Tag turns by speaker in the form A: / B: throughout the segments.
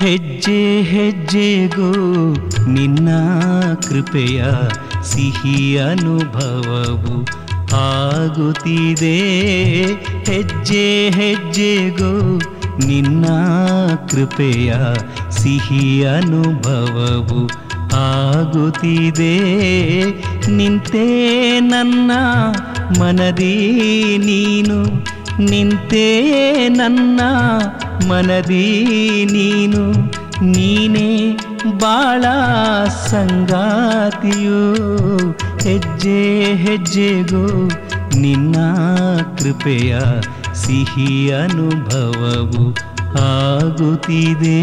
A: ಹೆಜ್ಜೆ ಹೆಜ್ಜೆಗೂ ನಿನ್ನ ಕೃಪೆಯ ಸಿಹಿ ಅನುಭವವು ಆಗುತ್ತಿದೆ ಹೆಜ್ಜೆ ಹೆಜ್ಜೆಗೂ ನಿನ್ನ ಕೃಪೆಯ ಸಿಹಿ ಅನುಭವವು ಆಗುತ್ತಿದೆ ನಿಂತೇ ನನ್ನ ಮನದಿ ನೀನು ನಿಂತೇ ನನ್ನ ಮನದಿ ನೀನು ನೀನೇ ಬಾಳ ಸಂಗಾತಿಯು ಹೆಜ್ಜೆ ಹೆಜ್ಜೆಗೂ ನಿನ್ನ ಕೃಪೆಯ ಸಿಹಿ ಅನುಭವವು ಆಗುತ್ತಿದೆ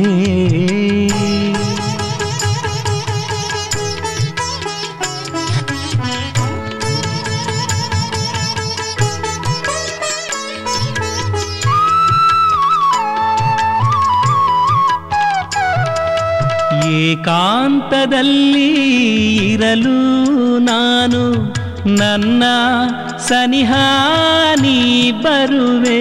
A: ಏಕಾಂತದಲ್ಲಿ ಇರಲು ನಾನು ನನ್ನ ಸನಿಹಾನಿ ಬರುವೆ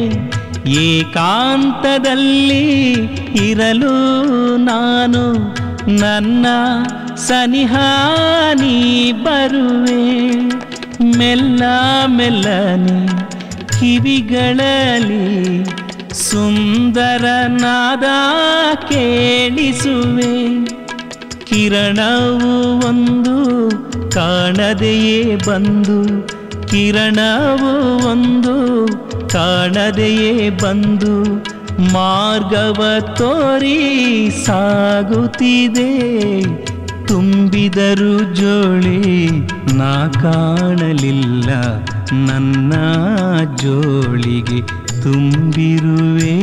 A: ಏಕಾಂತದಲ್ಲಿ ಇರಲು ನಾನು ನನ್ನ ಸನಿಹಾನಿ ಬರುವೆ ಮೆಲ್ಲ ಮೆಲ್ಲನೆ ಕಿವಿಗಳಲ್ಲಿ ಸುಂದರನಾದ ಕೇಳಿಸುವೆ ಕಿರಣವು ಒಂದು ಕಾಣದೆಯೇ ಬಂದು ಕಿರಣವು ಒಂದು ಕಾಣದೆಯೇ ಬಂದು ಮಾರ್ಗವ ತೋರಿ ಸಾಗುತ್ತಿದೆ ತುಂಬಿದರು ಜೋಳಿ ನಾ ಕಾಣಲಿಲ್ಲ ನನ್ನ ಜೋಳಿಗೆ ತುಂಬಿರುವೆ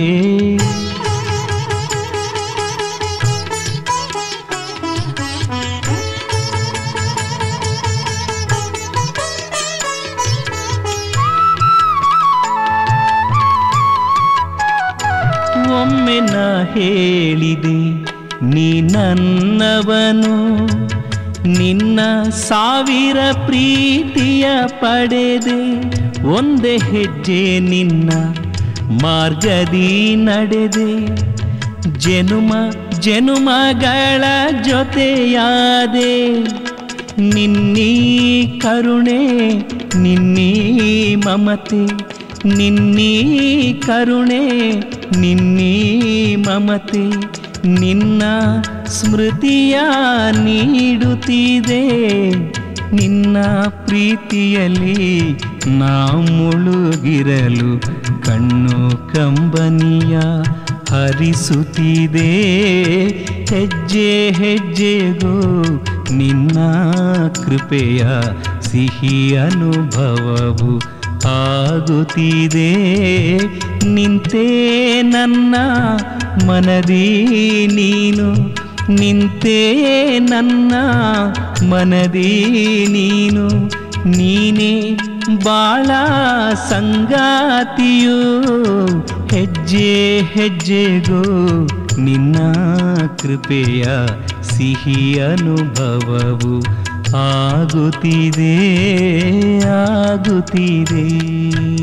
A: ಒಮ್ಮೆ ನಾ ಹೇಳಿದೆ ನೀ ನನ್ನವನು ನಿನ್ನ ಸಾವಿರ ಪ್ರೀತಿಯ ಪಡೆದೆ ಒಂದೇ ಹೆಜ್ಜೆ ನಿನ್ನ ಮಾರ್ಗದಿ ನಡೆದೆ ಜನುಮ ಜನುಮಗಳ ಜೊತೆಯಾದೆ ನಿನ್ನೀ ಕರುಣೆ ನಿನ್ನೀ ಮಮತೆ ನಿನ್ನೀ ಕರುಣೆ ನಿನ್ನೀ ಮಮತೆ ನಿನ್ನ ಸ್ಮೃತಿಯ ನೀಡುತ್ತಿದೆ ನಿನ್ನ ಪ್ರೀತಿಯಲ್ಲಿ ನಾ ಮುಳುಗಿರಲು ಕಣ್ಣು ಕಂಬನಿಯ ಹರಿಸುತ್ತಿದೆ ಹೆಜ್ಜೆ ಹೆಜ್ಜೆಗೂ ನಿನ್ನ ಕೃಪೆಯ ಸಿಹಿ ಅನುಭವವು ಆಗುತ್ತಿದೆ ನಿಂತೇ ನನ್ನ ಮನದಿ ನೀನು ನಿಂತೇ ನನ್ನ ಮನದಿ ನೀನು ನೀನೇ ಬಾಳ ಸಂಗಾತಿಯು ಹೆಜ್ಜೆ ಹೆಜ್ಜೆಗೂ ನಿನ್ನ ಕೃಪೆಯ ಸಿಹಿ ಅನುಭವವು ಆಗುತ್ತಿದೆ ಆಗುತ್ತಿದೆ